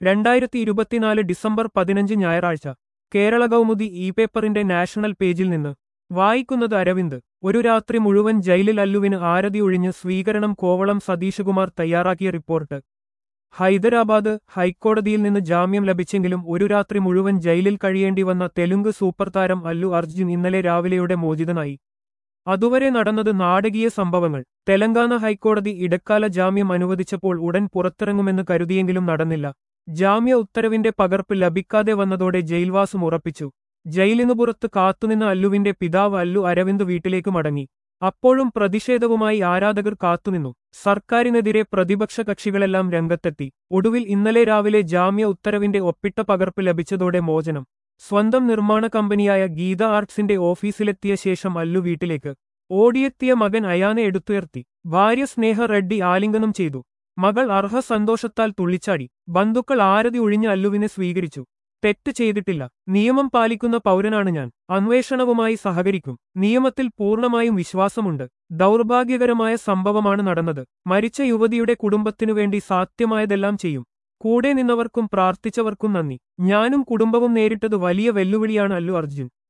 രണ്ടായിരത്തി ഇരുപത്തിനാല് ഡിസംബർ പതിനഞ്ച് ഞായറാഴ്ച കേരള കൗമുദി ഇ പേപ്പറിന്റെ നാഷണൽ പേജിൽ നിന്ന് വായിക്കുന്നത് അരവിന്ദ് ഒരു രാത്രി മുഴുവൻ ജയിലിൽ അല്ലുവിന് ആരതി ഒഴിഞ്ഞ് സ്വീകരണം കോവളം സതീശകുമാർ തയ്യാറാക്കിയ റിപ്പോർട്ട് ഹൈദരാബാദ് ഹൈക്കോടതിയിൽ നിന്ന് ജാമ്യം ലഭിച്ചെങ്കിലും ഒരു രാത്രി മുഴുവൻ ജയിലിൽ കഴിയേണ്ടി വന്ന തെലുങ്ക് സൂപ്പർ താരം അല്ലു അർജുൻ ഇന്നലെ രാവിലെയോടെ മോചിതനായി അതുവരെ നടന്നത് നാടകീയ സംഭവങ്ങൾ തെലങ്കാന ഹൈക്കോടതി ഇടക്കാല ജാമ്യം അനുവദിച്ചപ്പോൾ ഉടൻ പുറത്തിറങ്ങുമെന്ന് കരുതിയെങ്കിലും നടന്നില്ല ജാമ്യ ഉത്തരവിന്റെ പകർപ്പ് ലഭിക്കാതെ വന്നതോടെ ജയിൽവാസം ഉറപ്പിച്ചു ജയിലിനു പുറത്ത് കാത്തുനിന്ന അല്ലുവിന്റെ പിതാവ് അല്ലു അരവിന്ദ് വീട്ടിലേക്ക് മടങ്ങി അപ്പോഴും പ്രതിഷേധവുമായി ആരാധകർ കാത്തുനിന്നു സർക്കാരിനെതിരെ പ്രതിപക്ഷ കക്ഷികളെല്ലാം രംഗത്തെത്തി ഒടുവിൽ ഇന്നലെ രാവിലെ ജാമ്യ ഉത്തരവിന്റെ ഒപ്പിട്ട പകർപ്പ് ലഭിച്ചതോടെ മോചനം സ്വന്തം നിർമ്മാണ കമ്പനിയായ ഗീത ആർട്സിന്റെ ഓഫീസിലെത്തിയ ശേഷം അല്ലു വീട്ടിലേക്ക് ഓടിയെത്തിയ മകൻ അയാനെ എടുത്തുയർത്തി ഭാര്യ സ്നേഹ റെഡ്ഡി ആലിംഗനം ചെയ്തു മകൾ അർഹ സന്തോഷത്താൽ തുള്ളിച്ചാടി ബന്ധുക്കൾ ആരതി ഒഴിഞ്ഞ അല്ലുവിനെ സ്വീകരിച്ചു തെറ്റ് ചെയ്തിട്ടില്ല നിയമം പാലിക്കുന്ന പൗരനാണ് ഞാൻ അന്വേഷണവുമായി സഹകരിക്കും നിയമത്തിൽ പൂർണ്ണമായും വിശ്വാസമുണ്ട് ദൗർഭാഗ്യകരമായ സംഭവമാണ് നടന്നത് മരിച്ച യുവതിയുടെ കുടുംബത്തിനു വേണ്ടി സാധ്യമായതെല്ലാം ചെയ്യും കൂടെ നിന്നവർക്കും പ്രാർത്ഥിച്ചവർക്കും നന്ദി ഞാനും കുടുംബവും നേരിട്ടത് വലിയ വെല്ലുവിളിയാണ് അല്ലു അർജുൻ